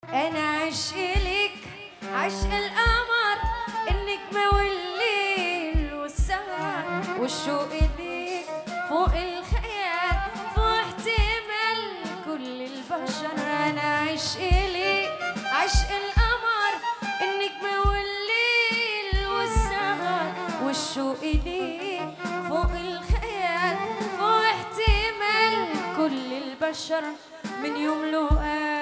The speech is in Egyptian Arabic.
انا عشق لك عشق القمر النجمة والليل والسهر والشوق ليك فوق الخيال فوق احتمال كل البشر انا عشق لك عشق القمر النجمة والليل والسهر والشوق ليك فوق الخيال فوق احتمال كل البشر من يوم لقاك